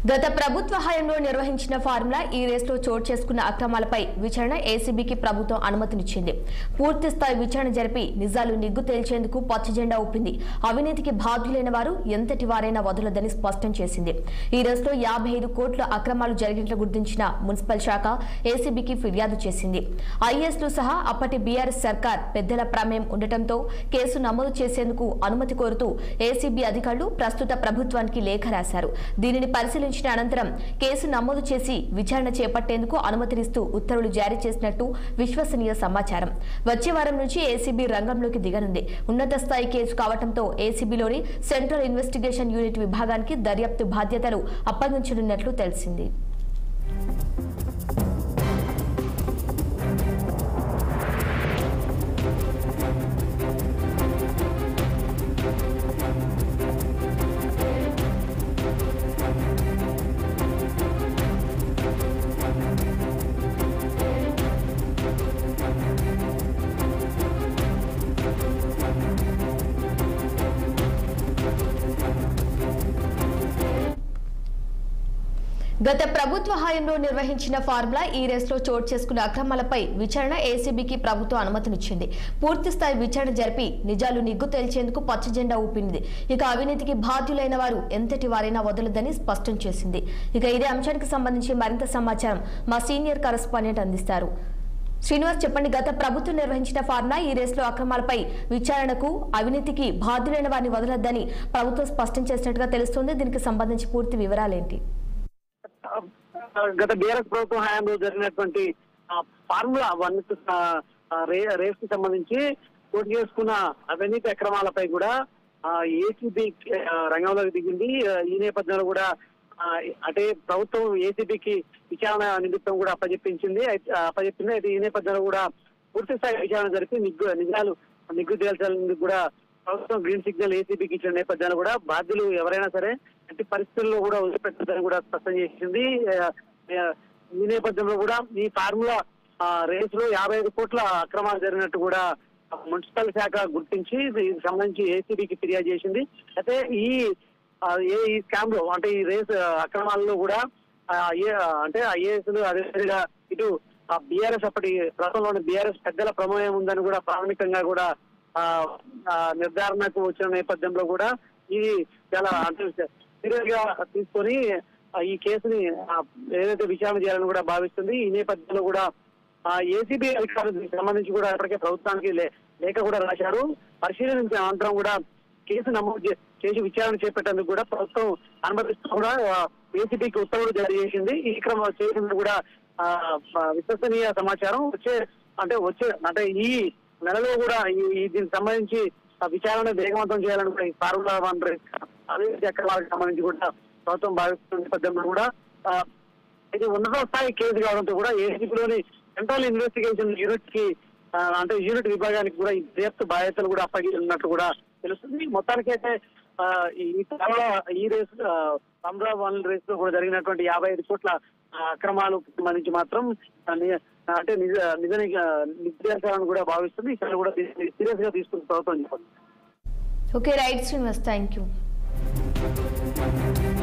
గత ప్రభుత్వ హయాంలో నిర్వహించిన ఫార్ములా ఈ రేసులో చోటు చేసుకున్న అక్రమాలపై విచారణ ఏసీబీకి ప్రభుత్వం అనుమతినిచ్చింది పూర్తి స్థాయి విచారణ జరిపి నిజాలు నిగ్గు తేల్చేందుకు పచ్చజెండా ఊపింది అవినీతికి బాధ్యులైన వారు ఎంతటి వారైనా వదలదని స్పష్టం చేసింది ఈ రేసులో యాభై ఐదు కోట్ల అక్రమాలు జరిగినట్లు గుర్తించిన మున్సిపల్ శాఖ ఏసీబీకి ఫిర్యాదు చేసింది ఐఏఎస్లు సహా అప్పటి బీఆర్ఎస్ సర్కార్ పెద్దల ప్రమేయం ఉండటంతో కేసు నమోదు చేసేందుకు అనుమతి కోరుతూ ఏసీబీ అధికారులు ప్రస్తుత ప్రభుత్వానికి లేఖ రాశారు దీనిని పరిశీలించిన అనంతరం కేసు నమోదు చేసి విచారణ చేపట్టేందుకు అనుమతినిస్తూ ఉత్తర్వులు జారీ చేసినట్టు విశ్వసనీయ సమాచారం వచ్చే వారం నుంచి ఏసీబీ రంగంలోకి దిగనుంది ఉన్నత స్థాయి కేసు కావడంతో ఏసీబీలోని సెంట్రల్ ఇన్వెస్టిగేషన్ యూనిట్ విభాగానికి దర్యాప్తు బాధ్యతలు అప్పగించనున్నట్లు తెలిసింది గత ప్రభుత్వ హయాంలో నిర్వహించిన ఫార్ములా ఈ రేసులో చోటు చేసుకున్న అక్రమాలపై విచారణ ఏసీబీకి ప్రభుత్వం అనుమతినిచ్చింది పూర్తి స్థాయి విచారణ జరిపి నిజాలు నిగ్గు తేల్చేందుకు పచ్చజెండా ఊపింది ఇక అవినీతికి బాధ్యులైన వారు ఎంతటి వారైనా వదలదని స్పష్టం చేసింది ఇక ఇదే అంశానికి సంబంధించి మరింత సమాచారం మా సీనియర్ కరెస్పాండెంట్ అందిస్తారు శ్రీనివాస్ చెప్పండి గత ప్రభుత్వం నిర్వహించిన ఫార్ములా ఈ రేసులో అక్రమాలపై విచారణకు అవినీతికి బాధ్యులైన వారిని వదలొద్దని ప్రభుత్వం స్పష్టం చేసినట్టుగా తెలుస్తుంది దీనికి సంబంధించి పూర్తి వివరాలేంటి గత బీఆర్ఎస్ ప్రభుత్వం హయాంలో జరిగినటువంటి ఆ, ఫార్ములా వన్ ఆ, ఆ, రే- రేస్ కి సంబంధించి పోటీ చేసుకున్న అవినీతి అక్రమాలపై కూడా ఏసీబీ రంగంలోకి దిగింది ఆ, ఈ నేపథ్యంలో కూడా ఆ, అంటే ప్రభుత్వం ఏసీబీకి విచారణ నిమిత్తం కూడా అప్పజెప్పించింది అయితే- ఆ, అప్పజెప్పింది అయితే ఈ నేపథ్యంలో కూడా పూర్తి స్థాయి విచారణ జరిపి నిగ్గు నిజాలు నిగ్గు తేల్చాలని కూడా ప్రభుత్వం గ్రీన్ సిగ్నల్ ఏసీబీకి ఇచ్చిన నేపథ్యంలో కూడా బాధ్యులు ఎవరైనా సరే ఎట్టి పరిస్థితుల్లో కూడా వదిలిపెట్టదని కూడా స్పష్టం చేసింది ఆ, ఆ, ఈ నేపథ్యంలో కూడా ఈ ఫార్ములా ఆ, రేస్ లో యాభై ఐదు కోట్ల అక్రమాలు జరిగినట్టు కూడా మున్సిపల్ శాఖ గుర్తించి దీనికి సంబంధించి ఏసీబీకి ఫిర్యాదు చేసింది అయితే ఈ ఆ, ఏ ఈ స్కామ్ లో అంటే ఈ రేస్ అక్రమాల్లో కూడా ఆ, ఐఏ- అంటే ఐఏఎస్ అదేవిధంగా ఇటు బీఆర్ఎస్ అప్పటి ప్రస్తుతంలోని బీఆర్ఎస్ పెద్దల ప్రమేయం ఉందని కూడా ప్రాథమికంగా కూడా ఆ, ఆ, నిర్ధారణకు వచ్చిన నేపథ్యంలో కూడా ఇది చాలా అంటే సీరియస్ గా తీసుకొని ఆ, ఈ కేసుని ఆ, ఏదైతే విచారణ చేయాలని కూడా భావిస్తుంది ఈ నేపథ్యంలో కూడా ఏసీబీ అధికారులకు సంబంధించి కూడా ఇప్పటికే ప్రభుత్వానికి లే- లేఖ కూడా రాశారు పరిశీలించిన అనంతరం కూడా కేసు నమోదు చే- చేసి విచారణ చేపట్టేందుకు కూడా ప్రభుత్వం అనుమతిస్తూ కూడా ఏసీబీకి ఉత్తర్వులు జారీ చేసింది ఈ క్రమం చేసింది కూడా ఆ, ఆ, విశ్వసనీయ సమాచారం వచ్చే అంటే వచ్చే అంటే ఈ నెలలో కూడా ఈ ఈ దీనికి సంబంధించి ఆ విచారణ వేగవంతం చేయాలని కూడా ఈ ఫార్ములా వన్ రేస్ అవినీతి అక్రమాలకు సంబంధించి కూడా ప్రభుత్వం భావిస్తున్న నేపథ్యంలో కూడా ఆ, ఇది ఉన్నత స్థాయి కేసు కావడంతో కూడా ఏసీబీలోని సెంట్రల్ ఇన్వెస్టిగేషన్ యూనిట్ కి ఆ, అంటే యూనిట్ విభాగానికి కూడా ఈ దర్యాప్తు బాధ్యతలు కూడా అప్పగిస్తున్నట్టు కూడా తెలుస్తుంది మొత్తానికైతే ఆ, ఈ త్వరలో ఈ రేసు పంద్రా వన్ రేస్ లో కూడా జరిగినటువంటి యాభై ఐదు కోట్ల ఆ, అక్రమాలకు సంబంధించి మాత్రం ఆ, ని- అంటే నిజ నిజ నిర్దేశాలను కూడా భావిస్తుంది ఇక్కడ కూడా సీరియస్ గా తీసుకుని ప్రభుత్వం చెప్పండి okay right Srinivas thank you